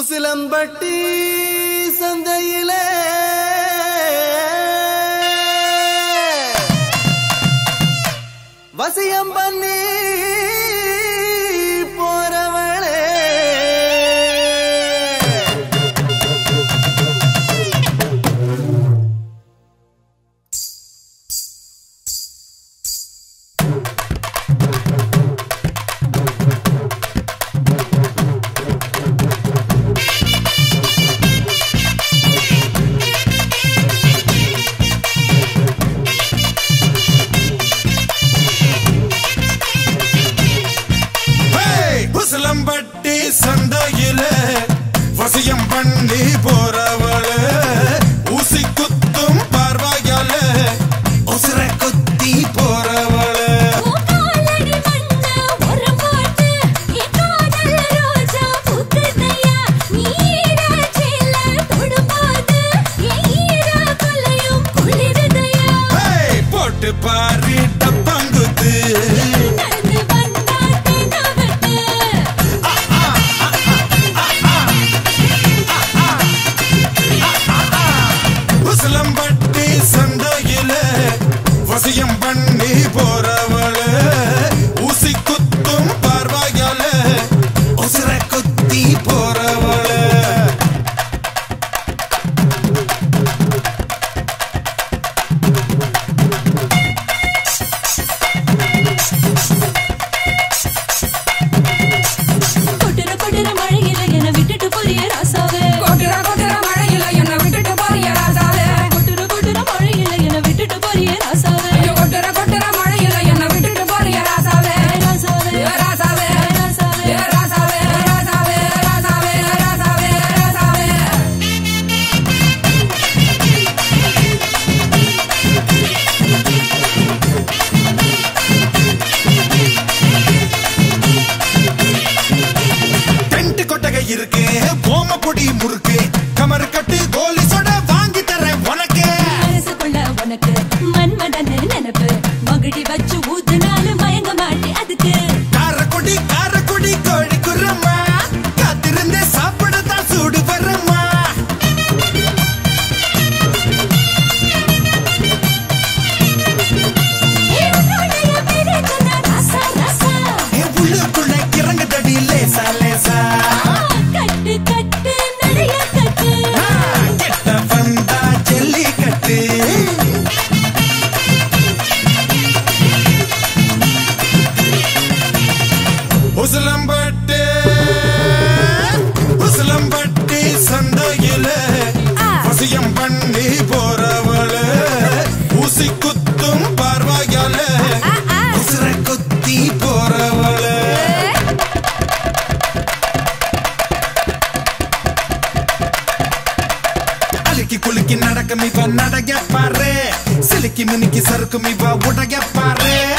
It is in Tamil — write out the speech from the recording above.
உசிலம்பட்டி சந்தையிலே வசியம் பண்ணி போறவளே ஹேய்! உசிலம்பட்டி சந்தையில வசியம் பண்ணி போறவள ஊசி குத்தும் பார்வையால உசிர குத்தி போறவள காலடி மண்ண ஒரு பாட்டு நீ காதல் ரோஜா பூக்குதையா நீ ஈரச்சில தொடும்போது என் ஈர கொலையும் குளிருதையா ஹேய்! போட்டு பாரு டப்பங்குத்து நடந்து வந்தா தென்னவட்டு உசிலம்பட்டி சந்தையில வசியம் பண்ணி போறவள ஊசி குத்தும் பார்வையால உசிர குத்தி போறவள கொட்டுற கொட்டுற மழையில என்ன விட்டுட்டு போறிய ராசாவே கொட்டுற கொட்டுற மழையில என்ன விட்டுட்டு போறிய ராசாவே கொட்டுற கொட்டுற மழையில என்ன விட்டுட்டு போறிய ராசாவே ஐயோ, கொட்டுற கொட்டுற மழையில என்ன விட்டுட்டு போறிய ராசாவே ராசாவே ஏ ராசாவே ராசாவே ஏ ராசாவே ராசாவே ராசாவே ராசாவே ராசாவே டென்ட் கொட்டகை இருக்கு ஓம பொடி முறுக்கு கமர் கட்டு கோலி சொட வாங்கி தரேன் உனக்கு மனசுக்குள்ள உனக்கு மன்மதன் நினைப்பு மகிழி வச்சு ஊத்துனாலும் மயங்க மாட்டே அதுக்கு காரக்குடி காரக்குடி கோழி குரம்மா காத்திருந்தே சாப்பிடத்தான் சூடு வரம்மா ஏ உன்னுடைய பேரு சொன்ன ராசா ராசா என் உள்ளுக்குள்ள கிறங்கு தடி லேசா லேசா ஆ, கட்டு கட்டு நடைய கட்டு ஆ, கிட்ட வந்தா ஜல்லிக்கட்டு உசிலம்பட்டு உசிலம்பட்டி சந்தையில வசியம் பண்ணி போறவள ஊசி குத்தும் பார்வையால உசிர குத்தி போறவள அழுக்கி குலுக்கி நடக்கும் இவ நடைய பாரு சிலுக்கி மினுக்கி சறுக்கும் இவ உடைய பாரு